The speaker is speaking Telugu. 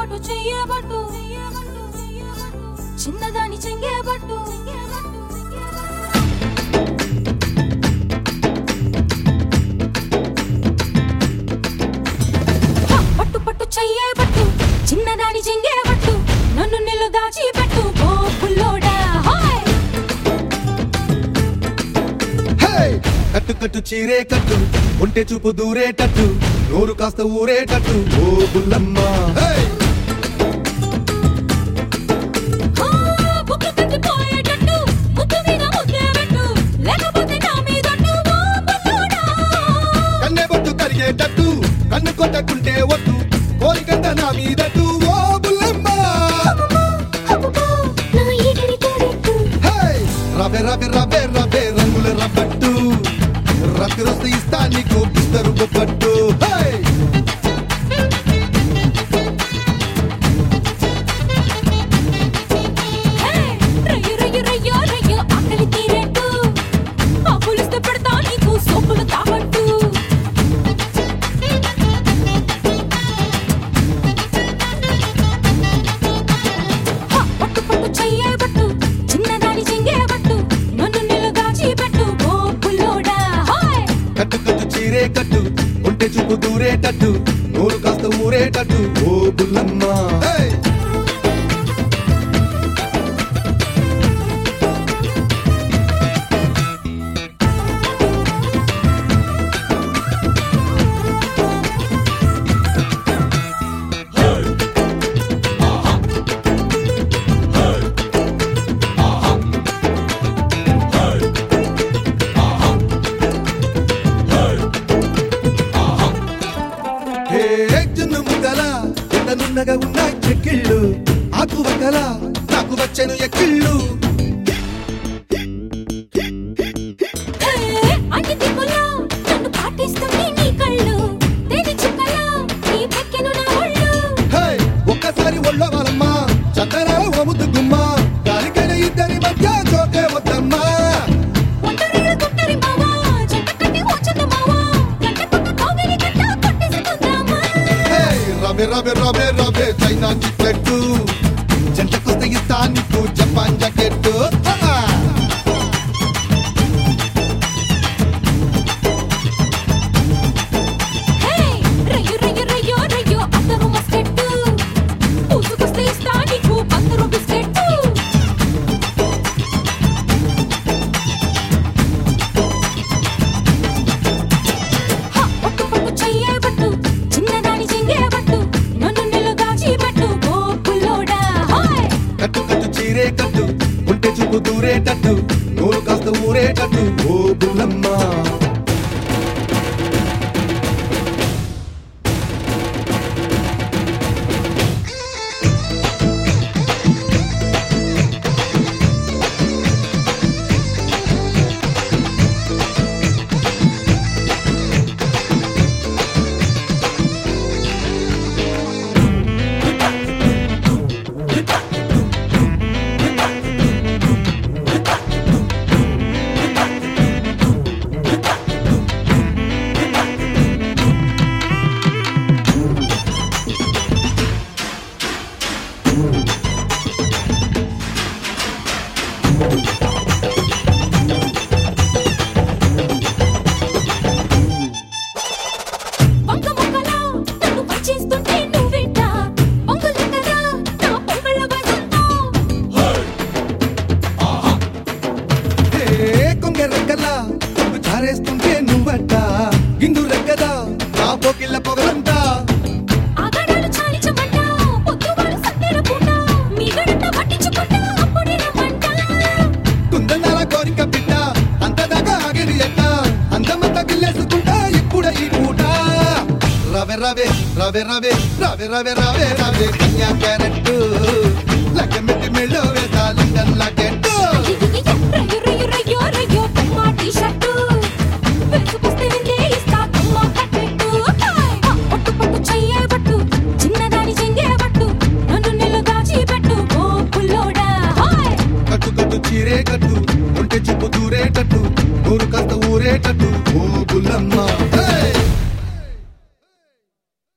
పట్టు చెయ్యబట్టు చిన్నదాని చెంగేబట్టు హ, పట్టు పట్టు చెయ్యబట్టు చిన్నదాని చెంగేబట్టు నన్ను నిలు దాచి పెట్టు ఓ పుల్లోడా హాయ్ హే! కట్టు కట్టు చీరే కట్టు ఒంటె చూపు దూరేటట్టు నోరు కాస్త ఊరేటట్టు ఓ బుల్లమ్మ హే! ఆ, బుక్కు కట్టిపోయేటట్టు, ముద్దు మీద ముద్దే పెట్టు, లేకపోతే నా మీదొట్టు, ఓ బుల్లోడా. కన్నె బొట్టు కరిగేటట్టు కన్ను కొట్టకుంటే వద్దు కోరికంత నా మీదట్టు ఓ బుల్లమ్మ అమ్మమ్మో, అమ్మమ్మో, నా ఈడిని తోడెట్టు. హే! రవె రవె రవె రవె రంగుల రబ్బట్టు రక్తి రస్తు ఇస్తా నీకు ఇస్తారు బొబ్బట్టు హే! హే, రయ్యో, రయ్యో, రయ్యో, రయ్యో, ఆకలి తీరేట్టు. ఆ పులిస్తే పెడతా నీకు సోపులు తాగట్టు. హ, పట్టు పట్టు చెయ్యబట్టు, చిన్నదాని చెంగేబట్టు, నన్ను నిలుగాచి పెట్టు, ఓ పుల్లోడా, హాయ్ కట్టు కట్టు చీరే కట్టు ఒంటె చూపు దూరేటట్టు నోరు కాస్త ఊరేటట్టు ఓ బుల్లమ్మ హే! హే జున్ను ముద్దల ఎండనున్నగా ఉన్నాయి చెక్కిళ్ళు ఆకు వక్కల నాకు వచ్చెను ఎక్కిళ్ళు ఏ, అన్ని దిక్కులా నన్ను పాటిస్తుంది నీ కళ్ళు. తేనె చుక్కలా నీ పెక్కెను నా ఒళ్ళు. హే ఒక్కసారి ఒళ్ళో వాళ్ళమ్మ చందన ఒముద్దు గుమ్మ దానికైనా ఇద్దరి మధ్య చోటే వద్దమ్మా ఒంటరిగా గుంటరి మావా, జంట కట్టి వచ్చుంది మావా. గంట పక్క కౌగిలి గంట కొట్టేసుకుందామా. హే రవే రవే రవే రవే చైనా చిక్లెట్టు జంటకొస్తే ఇస్తా నీకు జపాన్ జాకెట్టు హా! హే, రయ్యో, రయ్యో, రయ్యో, రయ్యో, అత్తరు మస్కెట్టు. పూసుకొస్తే ఇస్తా నీకు పత్తరు బిస్కెట్టు. హ, పట్టు పట్టు చెయ్యబట్టు, చిన్నదాని చెంగేబట్టు, నన్ను నిలుగాచి పెట్టు, ఓ పుల్లోడా, హాయ్ కట్టు కట్టు చీరే కట్టు ఒంటె చూపు దూరేటట్టు నోరు కాస్త ఊరేటట్టు ఓ బుల్లమ్మ వంక మొక్కలా నన్ను పచ్చేస్తుంటే నువ్వెంట పొంగులెక్కరా నా పొంగళ్ళ వసంతం హే కొంగ రెక్కల కొంగు జారేస్తుంటే నువ్వట ఇందు రెక్కద నా పోకిళ్ళ పొగలంట ఆగడాలు చాలించమంట పొద్దువాడు సత్తెర పూట మీ గడంట పట్టించుకుంటా అప్పుడే రమ్మంట కుందనాల కోరిక బిడ్డ అంతదాకా ఆగిరి ఎట్ట అందమంతా గిల్లేసుకుంటా ఇప్పుడే ఈ పూట రవె రవె రవె రవె రవె రవె రవె రవె కన్యా క్యారెట్ లగ్గమెట్టి మెళ్ళో వేసా లండన్ లాకెట్టు రయ్యో రయ్యో రయ్యో రయ్యో కమ్మ టీ-షర్టు వేసుకొస్తే విందే ఇస్తా కమ్మ కట్టెట్టు హాయ్! ఆ, పట్టు పట్టు చెయ్యబట్టు చిన్నదాని చెంగేబట్టు నన్ను నిలుగాచి పెట్టు ఓ పుల్లోడా హాయ్ కట్టు కట్టు చీరే కట్టు ఒంటె చూపు దూరేటట్టు నూరు కాస్త ఊరేటట్టు